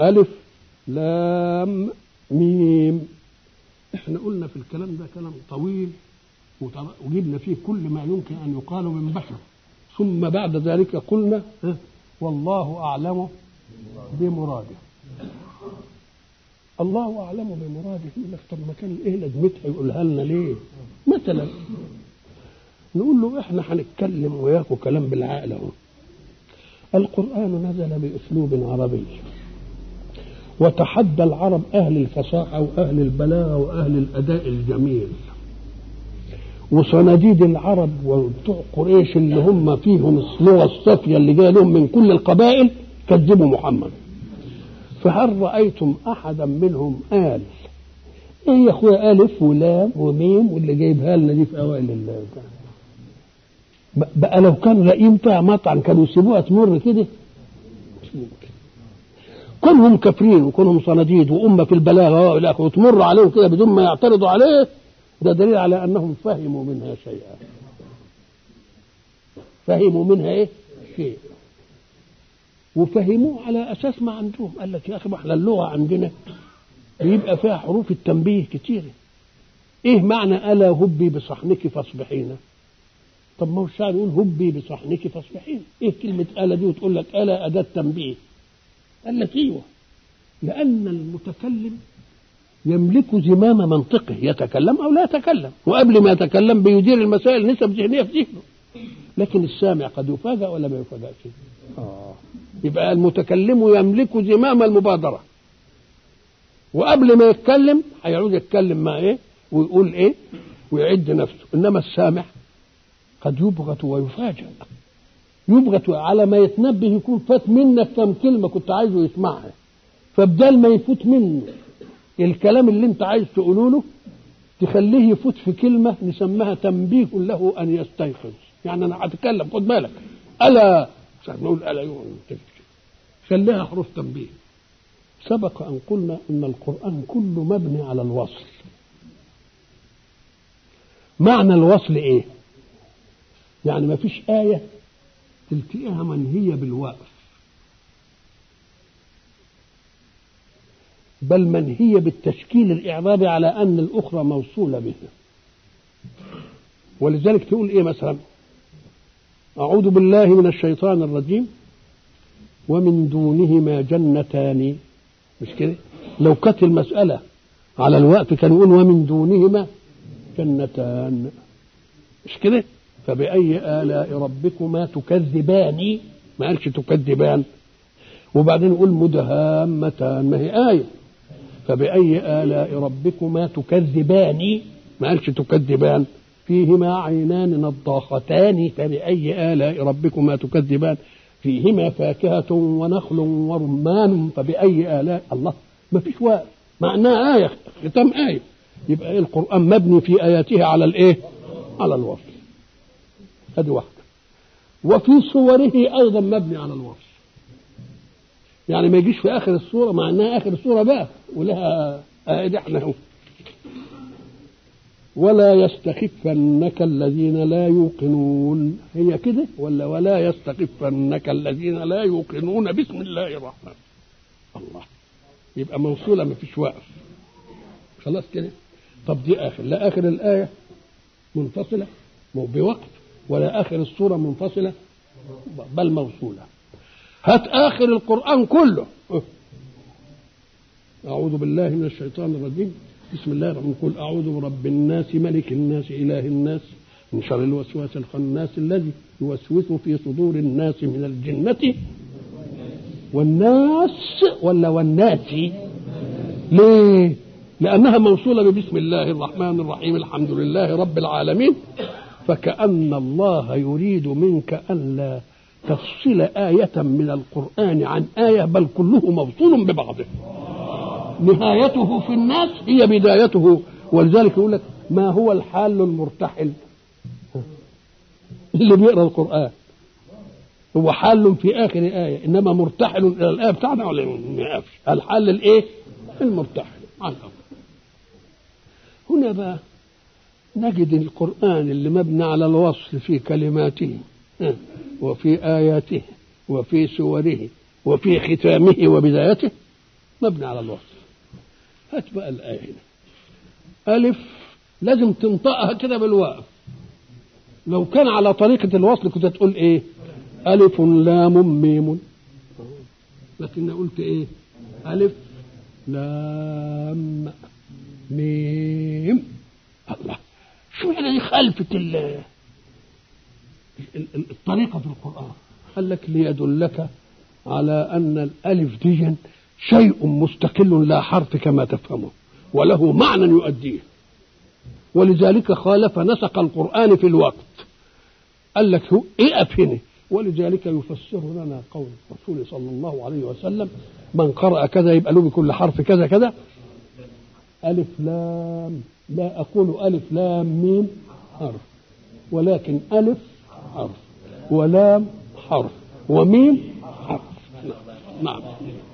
ألف لام ميم احنا قلنا في الكلام ده كلام طويل وجبنا فيه كل ما يمكن أن يقال من بشر ثم بعد ذلك قلنا والله أعلم بمراده الله أعلم بمراده يقول لك طب ما كان إيه لازمتها يقولها لنا ليه؟ مثلا نقول له إحنا هنتكلم وياكم كلام بالعقل أهو القرآن نزل بأسلوب عربي وتحدى العرب أهل الفصاحة وأهل البلاغة وأهل الأداء الجميل وصناديد العرب وبتوع قريش اللي هم فيهم اللغة الصافية اللي جاية لهم من كل القبائل كذبوا محمد فهل رأيتم أحدا منهم قال إيه يا أخويا ألف ولام وميم واللي جايبها لنا دي في أوائل الله بقى لو كان لئيم فيها مطعم كانوا يسيبوها تمر كده مش ممكن كونهم كافرين وكونهم صناديد وأمة في البلاغة والى اخره وتمر عليهم كده بدون ما يعترضوا عليه ده دليل على أنهم فهموا منها شيئا فهموا منها إيه؟ شيء وفهموه على أساس ما عندهم قال لك يا أخي ما احنا اللغة عندنا بيبقى فيها حروف التنبيه كتيرة إيه معنى ألا هبي بصحنك فاصبحين طب ما هو الشاعر يقول هبي بصحنك فاصبحين إيه كلمة ألا دي وتقول لك ألا أداة تنبيه قال لك أيوه لأن المتكلم يملك زمام منطقه يتكلم او لا يتكلم وقبل ما يتكلم بيدير المسائل نسب ذهنيه في ذهنه لكن السامع قد يفاجأ ولا ما يفاجأش آه. يبقى المتكلم يملك زمام المبادرة وقبل ما يتكلم هيعود يتكلم مع ايه ويقول ايه ويعد نفسه انما السامع قد يبغت ويفاجأ يبغت على ما يتنبه يكون فات منك كم كلمة كنت عايزه يسمعها فبدال ما يفوت منه الكلام اللي انت عايز تقوله له تخليه يفوت في كلمة نسميها تنبيه له أن يستيقظ يعني أنا هتكلم خد بالك ألا مش نقول ألا خليها حروف تنبيه سبق أن قلنا أن القرآن كله مبني على الوصل معنى الوصل إيه يعني ما فيش آية تلتقيها منهية بالوقف بل منهية بالتشكيل الإعرابي على أن الأخرى موصولة به ولذلك تقول إيه مثلا أعوذ بالله من الشيطان الرجيم ومن دونهما جنتان مش كده لو كانت المسألة على الوقت كان يقول ومن دونهما جنتان مش كده فبأي آلاء ربكما تكذبان ما قالش تكذبان وبعدين يقول مدهامتان ما هي آية فبأي آلاء ربكما تكذبان ما قالش تكذبان فيهما عينان نضاختان فبأي آلاء ربكما تكذبان فيهما فاكهة ونخل ورمان فبأي آلاء الله ما فيش واقف معناه آية ختام آية يبقى إيه القرآن مبني في آياته على الإيه؟ على الوصف هذه واحدة وفي صوره أيضا مبني على الوصف يعني ما يجيش في اخر السوره مع انها اخر السوره بقى ولها ادي احنا اهو ولا يستخفنك الذين لا يوقنون هي كده ولا ولا يستخفنك الذين لا يوقنون بسم الله الرحمن الله يبقى موصوله ما فيش وقف خلاص كده طب دي اخر لا اخر الايه منفصله بوقف ولا اخر السوره منفصله بل موصوله هات آخر القرآن كله أعوذ بالله من الشيطان الرجيم بسم الله الرحمن الرحيم قل أعوذ برب الناس ملك الناس إله الناس من شر الوسواس الخناس الذي يوسوس في صدور الناس من الجنة والناس ولا والناس ليه؟ لأنها موصولة ببسم الله الرحمن الرحيم الحمد لله رب العالمين فكأن الله يريد منك ألا تفصل آية من القرآن عن آية بل كله موصول ببعضه نهايته في الناس هي بدايته ولذلك يقول لك ما هو الحال المرتحل اللي بيقرا القرآن هو حال في آخر آية إنما مرتحل إلى الآية بتاعنا ولا ما يقفش الحال الإيه؟ المرتحل عن هنا بقى نجد القرآن اللي مبني على الوصل في كلماته وفي آياته وفي سوره وفي ختامه وبدايته مبني على الوصف هات بقى الآية هنا ألف لازم تنطقها كده بالواو لو كان على طريقة الوصل كنت تقول إيه ألف لام ميم لكن قلت إيه ألف لام ميم الله شو يعني خلفة ال الطريقة في القرآن قال لك ليدلك على أن الألف دي شيء مستقل لا حرف كما تفهمه وله معنى يؤديه ولذلك خالف نسق القرآن في الوقت قال لك هو اقف هنا ولذلك يفسر لنا قول الرسول صلى الله عليه وسلم من قرأ كذا يبقى له بكل حرف كذا كذا ألف لام لا أقول ألف لام ميم حرف ولكن ألف حرف ولام حرف وميم حرف نعم